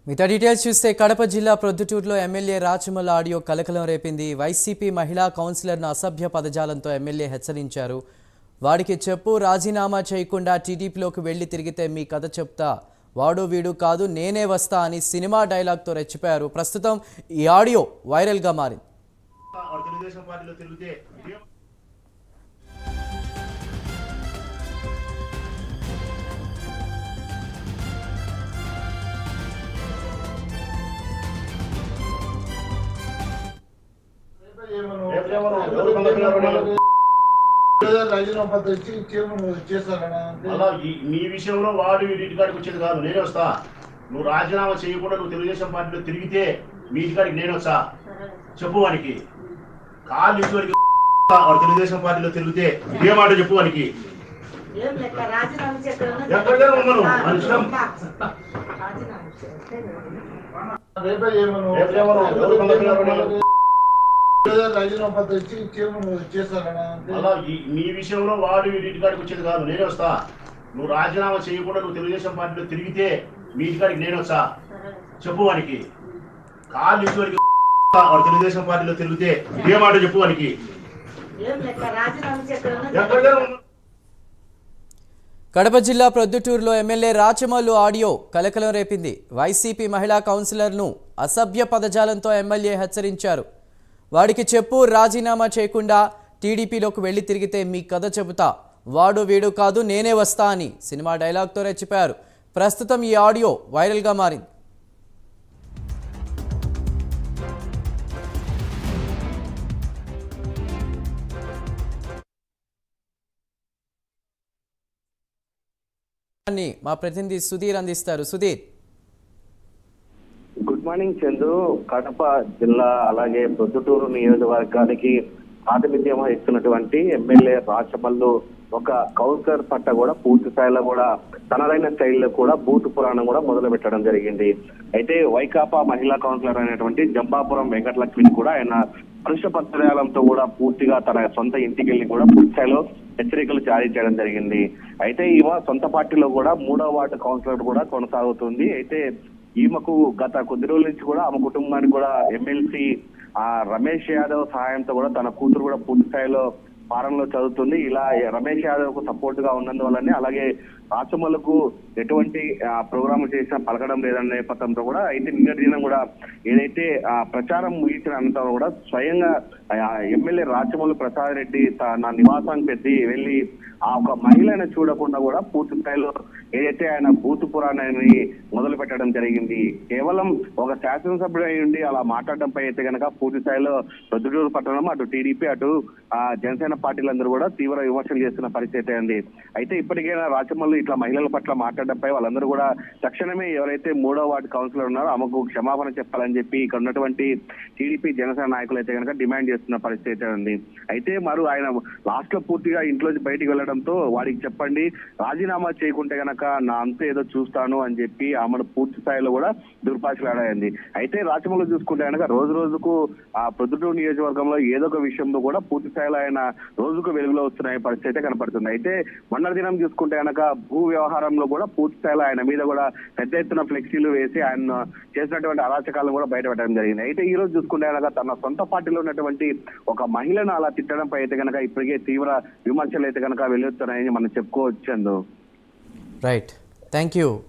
మిగతా డీటెయిల్స్ చూస్తే కడప జిల్లా ప్రొద్దుటూరులో ఎమ్మెల్యే రాచమల్ల ఆడియో కలకలం రేపింది వైసీపీ మహిళా కౌన్సిలర్ను అసభ్య పదజాలంతో ఎమ్మెల్యే హెచ్చరించారు వాడికి చెప్పు రాజీనామా చేయకుండా టీడీపీలోకి వెళ్లి తిరిగితే మీ కథ చెప్తా వాడు వీడు కాదు నేనే వస్తా అని సినిమా డైలాగ్తో రెచ్చిపోయారు ప్రస్తుతం ఈ ఆడియో వైరల్గా మారింది వాడు తెలుగుదేశం పార్టీలో తిరిగితే ఏం- రేపేమో ఎవరు పంపించారు? రాజీనామా పత్రం ఇచ్చి చైర్మన్ చేస్తారనా అంటే అలా ఈ- నీ విషయంలో వాడు వీటి కాడికి వచ్చేది కాదు నేనే వస్తా నువ్వు రాజీనామా చేయకుండా నువ్వు తెలుగుదేశం పార్టీలో తిరిగితే మీ ఇంటి కాడికి నేను వస్తా చెప్పు వానికి కాళ్ళు ఇచ్చి వాడికి వాడు తెలుగుదేశం పార్టీలో తిరిగితే ఇదే మాట చెప్పు వానికి ఏం లెక్క రాజీనామా చెప్పాను ఎక్కడికైనా ఉండను, మన ఇష్టం. రాజీనామా చెప్పాను రేపే ఏమను రేపేమో ఎవరు పంపించారు? రాజీనామా పత్రం ఇచ్చి చైర్మన్ చేస్తారనా అంటే అలా ఈ- నీ విషయంలో వాడు వీటి కాడికి వచ్చేది కాదు నేనే వస్తా నువ్వు రాజీనామా చేయకుండా నువ్వు తెలుగుదేశం పార్టీలో తిరిగితే మీ ఇంటి కాడికి నేను వస్తా చెప్పు వానికి కాళ్ళు ఇచ్చి వాడికి వాడు తెలుగుదేశం పార్టీలో తిరిగితే ఇదే మాట చెప్పు వానికి ఏం లెక్క రాజీనామా చెప్పాను ఎక్కడికైనా ఉండను. కడప జిల్లా ప్రొద్దుటూరులో ఎమ్మెల్యే రాచమల్లు ఆడియో కలకలం రేపింది వైసీపీ మహిళా కౌన్సిలర్ను అసభ్య పదజాలంతో ఎమ్మెల్యే హెచ్చరించారు వాడికి చెప్పు రాజీనామా చేయకుండా టీడీపీలోకి వెళ్లి తిరిగితే మీ కథ చెబుతా వాడు వీడు కాదు నేనే వస్తా అని సినిమా డైలాగ్తో రెచ్చిపోయారు ప్రస్తుతం ఈ ఆడియో వైరల్గా మారింది అని మా ప్రతినిధి సుధీర్ అందిస్తారు సుధీర్ గుడ్ మార్నింగ్ చందు కడప జిల్లా అలాగే ప్రొద్దుటూరు నియోజకవర్గానికి ప్రాతినిధ్యం వహిస్తున్నటువంటి ఎమ్మెల్యే రాచమల్లు ఒక కౌన్సిలర్ పట్ల కూడా పూర్తి స్థాయిలో కూడా తనదైన స్టైల్లో కూడా బూత్ పురాణం కూడా మొదలు పెట్టడం జరిగింది అయితే వైకాపా మహిళా కౌన్సిలర్ అయినటువంటి జంబాపురం వెంకటలక్ష్మిని కూడా ఆయన పరుష పత్రాలతో కూడా పూర్తిగా తన సొంత ఇంటికి వెళ్ళి కూడా పూర్తి స్థాయిలో హెచ్చరికలు జారీ చేయడం జరిగింది అయితే ఈమె సొంత పార్టీలో కూడా మూడో వార్డు కౌన్సిలర్ కూడా కొనసాగుతుంది అయితే ఈమెకు గత కొద్ది రోజుల నుంచి కూడా ఆమె కుటుంబానికి కూడా ఎమ్మెల్సీ ఆ రమేష్ యాదవ్ సహాయంతో కూడా తన కూతురు కూడా పూర్తి స్థాయిలో ఫారంలో చదువుతుంది ఇలా రమేష్ యాదవ్ కు సపోర్ట్ గా ఉన్నందువల్లనే అలాగే రాచమల్లకు ఎటువంటి ప్రోగ్రామ్ చేసినా పలకడం లేదన్న నేపథ్యంతో కూడా అయితే నిన్నటి దినం కూడా ఏదైతే ఆ, ప్రచారం ముగించిన అనంతరం కూడా స్వయంగా ఆ, ఎమ్మెల్యే రాచమల్లు ప్రసాద్ రెడ్డి త- నా నివాసానికి పెట్టి వెళ్ళి ఆ ఒక మహిళను చూడకుండా కూడా పూర్తి స్థాయిలో ఏదైతే ఆయన బూతు పురాణాన్ని మొదలు పెట్టడం జరిగింది కేవలం ఒక శాసనసభ్యుడు అయి ఉండి అలా మాట్లాడడంపై అయితే కనుక పూర్తి స్థాయిలో ప్రొద్దుటూరు పట్టణం అటు టీడీపీ అటు ఆ, జనసేన పార్టీలందరూ కూడా తీవ్ర విమర్శలు చేస్తున్న పరిస్థితి ఉంది అయితే ఇప్పటికైనా రాచమల్లు ఇట్లా మహిళల పట్ల మాట్లాడడంపై వాళ్ళందరూ కూడా తక్షణమే ఎవరైతే మూడో వార్డు కౌన్సిలర్ ఉన్నారో ఆమెకు క్షమాపణ చెప్పాలని చెప్పి ఇక్కడ ఉన్నటువంటి టీడీపీ జనసేన నాయకులు అయితే కనుక డిమాండ్ చేస్తున్న పరిస్థితి అయితే ఉంది అయితే మరి ఆయన లాస్ట్ లో పూర్తిగా ఇంట్లోంచి బయటికి వెళ్ళడంతో వాడికి చెప్పండి రాజీనామా చేయకుంటే గనక నా అంత ఏదో చూస్తాను అని చెప్పి ఆమెను పూర్తి స్థాయిలో కూడా దుర్భాషలాడాయండి అయితే రాచమల్లు చూసుకుంటే కనుక రోజు రోజుకు ఆ ప్రొద్దుటూరు నియోజకవర్గంలో ఏదో ఒక విషయంలో కూడా పూర్తి స్థాయిలో ఆయన రోజుకు వెలుగులో వస్తున్న పరిస్థితి అయితే కనపడుతుంది అయితే మొన్న దినం చూసుకుంటే కనుక భూ వ్యవహారంలో కూడా పూర్తి స్థాయిలో ఆయన మీద కూడా పెద్ద ఎత్తున ఫ్లెక్సీలు వేసి ఆయన చేసినటువంటి అరాచకాలను కూడా బయటపెట్టడం జరిగింది అయితే ఈ రోజు చూసుకుంటే కనుక తన సొంత పార్టీలో ఉన్నటువంటి ఒక మహిళను అలా తిట్టడంపై అయితే కనుక ఇప్పటికే తీవ్ర విమర్శలు అయితే కనుక వెలుగుతున్నాయని మనం చెప్పుకోవచ్చు రైట్ థ్యాంక్ యూ